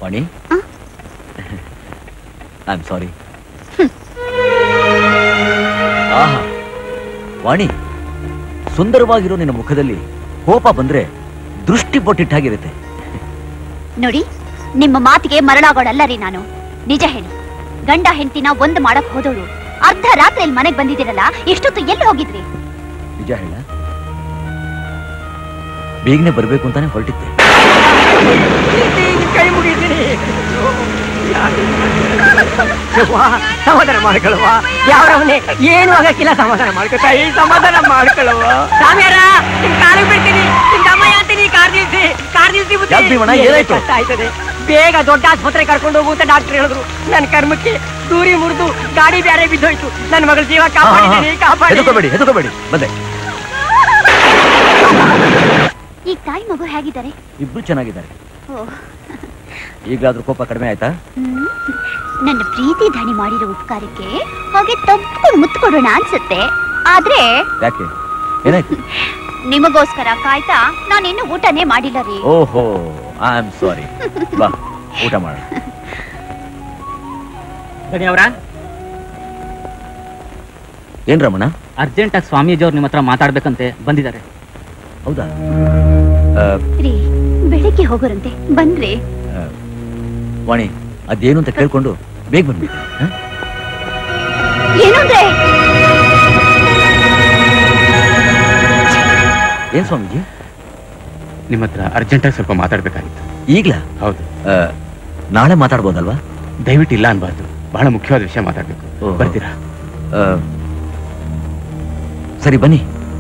Vani I am sorry ಆಹಾ ವಾಣಿ ಸುಂದರವಾಗಿರೋ ನಿನ್ನ ಮುಖದಲ್ಲಿ ಕೋಪ ಬಂದ್ರೆ ದೃಷ್ಟಿ ಬೊಟ್ಟಿಟ್ಟಾಗಿರುತ್ತೆ ನೋಡಿ ನಿಮ್ಮ ಮಾತಿಗೆ ಮರಳಾಗೋಳಲ್ಲ ರೀ ನಾನು ನಿಜ ಹೇಳಿ ಗಂಡ ಹೆಂಡತಿನ ಒಂದು ಮಾಡಕ್ ಹೋದೋಳು ಅರ್ಧ ರಾತ್ರಿಯಲ್ಲಿ ಮನೆಗ್ ಬಂದಿದ್ದೀರಲ್ಲ ಎಷ್ಟೊತ್ತು ಎಲ್ಲಿ ಹೋಗಿದ್ರಿ ನಿಜ ಹೇಳ ಬೇಗನೆ ಬರ್ಬೇಕು ಅಂತಾನೆ ಹೊರಟಿದ್ದೆ ಕೈ ಮುಗಿತೀನಿ ಸಮಾಧಾನ ಮಾಡ್ಕೊಳ್ಳುವ ಯಾವ್ರವನೇ ಏನು ಆಗಕ್ಕಿಲ್ಲ ಸಮಾಧಾನ ಮಾಡ್ಕೊ ಕೈ ಸಮಾಧಾನ ಮಾಡ್ಕೊಳ್ಳುವ ಸ್ವಾಮಿಯಾರ ನಿಮ್ ಕಾಲಿಗೆ ಬಿಡ್ತೀನಿ ನಿಮ್ ತಮ್ಮಯ್ಯ ಅಂತೀನಿ ಕಾರ್ ನಿಲ್ಸಿ ಕಾರ್ ನಿಲ್ಸಿ ಬುದ್ಧಿ. ಯಾಕ್ ಭೀಮಣ್ಣ, ಏನಾಯ್ತು? ಕಷ್ಟ ಆಯ್ತದೆ ಬೇಗ ದೊಡ್ಡ ಆಸ್ಪತ್ರೆ ಕರ್ಕೊಂಡು ಹೋಗು ಅಂತ ಡಾಕ್ಟರ್ ಹೇಳಿದ್ರು ನನ್ನ ಕರ್ಮಕ್ಕೆ ದೂರಿ ಮುರಿದು ಗಾಡಿ ಬೇರೆ ಬಿದ್ದೋಯ್ತು ನನ್ನ ಮಗಳ ಜೀವ ಕಾಪಾಡಿದ್ದೀನಿ ಕಾಪಾಡಿ ಹೆದರ್ಕೋಬೇಡಿ ಹೆದರ್ಕೋಬೇಡಿ ಬಂದೆ ಈಗ ತಾಯಿ ಮಗು ಹೇಗಿದ್ದಾರೆ ಇಬ್ರು ಚೆನ್ನಾಗಿದ್ದಾರೆ ಓ ಈಗಲಾದ್ರೂ ಕೋಪ ಕಡಿಮೆ ಆಯ್ತಾ ಹ್ಮ್. ನನ್ನ ಪ್ರೀತಿ ಧಣಿ ಮಾಡಿರೋ ಉಪಕಾರಕ್ಕೆ ಹಾಗೆ ತಪ್ಪಿಕೊಂಡು ಮುತ್ತು ಕೊಡೋಣ ಅನ್ಸುತ್ತೆ ಆದ್ರೆ ಯಾಕೆ ಏನಾಯ್ತು ನಿಮಗೋಸ್ಕರ ಕಾಯ್ತಾ ನಾನು ಇನ್ನು ಊಟನೇ ಮಾಡಿಲ್ಲ ರೀ ಓಹೋ ಐ ಆಮ್ ಸಾರಿ ಬಾ ಊಟ ಮಾಡ ಬನ್ನಿ ಅವರ ಏನ್ ರಮಣ ಅರ್ಜೆಂಟ್ ಆಗಿ ಸ್ವಾಮೀಜಿ ಅವ್ರು ನಿಮ್ಮ ಹತ್ರ ಮಾತಾಡ್ಬೇಕಂತೆ ಬಂದಿದ್ದಾರೆ ಹೌದಾ ಆ, ರೀ ಬೆಳಿಗ್ಗೆ ಹೋಗೋರಂತೆ ಬಂದ್ರಿ ಆ, ವಾಣಿ ಅದೇನು ಅಂತ ಕೇಳ್ಕೊಂಡು ಬೇಗ ಬಂದ್ಬಿಟ್ಟು ಹ? ಏನು ಅಂದ್ರೆ ಏನ್ ಸ್ವಾಮೀಜಿ ನಿಮ್ಮ ಹತ್ರ ಅರ್ಜೆಂಟಾಗಿ ಸ್ವಲ್ಪ ಮಾತಾಡ್ಬೇಕಾಗಿತ್ತು ಈಗ್ಲಾ ಹೌದು ಆ, ನಾಳೆ ಮಾತಾಡ್ಬೋದಲ್ವಾ ದಯವಿಟ್ಟು ಇಲ್ಲ ಅನ್ಬಾರ್ದು ಬಹಳ ಮುಖ್ಯವಾದ ವಿಷಯ ಮಾತಾಡ್ಬೇಕು ಓಹೋ. ಬರ್ತೀರಾ ಆ, ಸರಿ ಬನ್ನಿ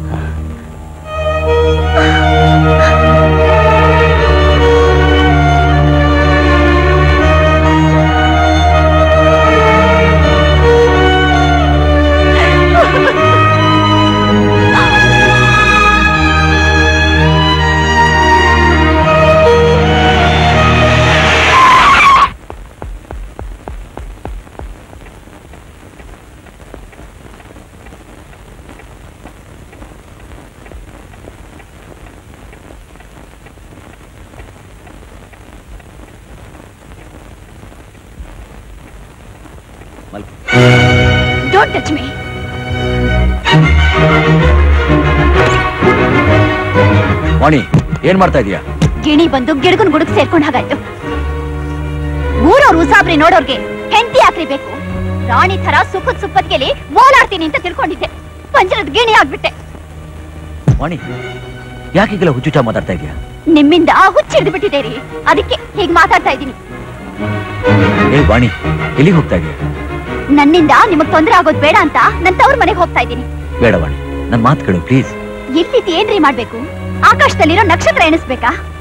ಮಲ್ಕೊ. ಡೋಂಟ್ ಟಚ್ ಮೀ ವಾಣಿ ಏನ್ ಮಾಡ್ತಾ ಇದೀಯಾ ಗಿಣಿ ಬಂದು ಗಿಡಗನ್ ಗುಡುಗ್ ಸೇರ್ಕೊಂಡ್ ಹಾಗಾಯ್ತು ಊರವ್ರು ಉಸಾಬ್ರಿ ನೋಡೋರ್ಗೆ ಹೆಂಡತಿ ಯಾಕ್ರಿ ಬೇಕು ರಾಣಿ ತರ ಸುಖದ್ ಸುಪ್ಪತ್ಗೆಲಿ ಓಲಾಡ್ತೀನಿ ಅಂತ ತಿಳ್ಕೊಂಡಿದ್ದೆ ಪಂಜರದ ಗಿಣಿ ಆಗ್ಬಿಟ್ಟೆ ವಾಣಿ ಯಾಕೆ ಈಗೆಲ್ಲ ಹುಚ್ಚುಚ್ಚ ಮಾತಾಡ್ತಾ ಇದೀಯಾ ನಿಮ್ಮಿಂದ ಹುಚ್ಚಿಡ್ದು ಬಿಟ್ಟಿದೆ ರೀ ಅದಕ್ಕೆ ಹೀಗ್ ಮಾತಾಡ್ತಾ ಇದ್ದೀನಿ ಏ ವಾಣಿ ಎಲ್ಲಿಗೆ ಹೋಗ್ತಾ ಇದೀಯಾ ನನ್ನಿಂದ ನಿಮಗ್ ತೊಂದ್ರೆ ಆಗೋದ್ ಬೇಡ ಅಂತ ನನ್ ತವ್ರ ಮನೆಗೆ ಹೋಗ್ತಾ ಇದ್ದೀನಿ ಬೇಡ ವಾಣಿ ನನ್ ಮಾತು ಕೇಳು ಪ್ಲೀಸ್ ಇಲ್ಲಿದ್ದು ಏನ್ರಿ ಮಾಡ್ಬೇಕು ಆಕಾಶದಲ್ಲಿರೋ ನಕ್ಷತ್ರ ಎಣಿಸ್ಬೇಕಾ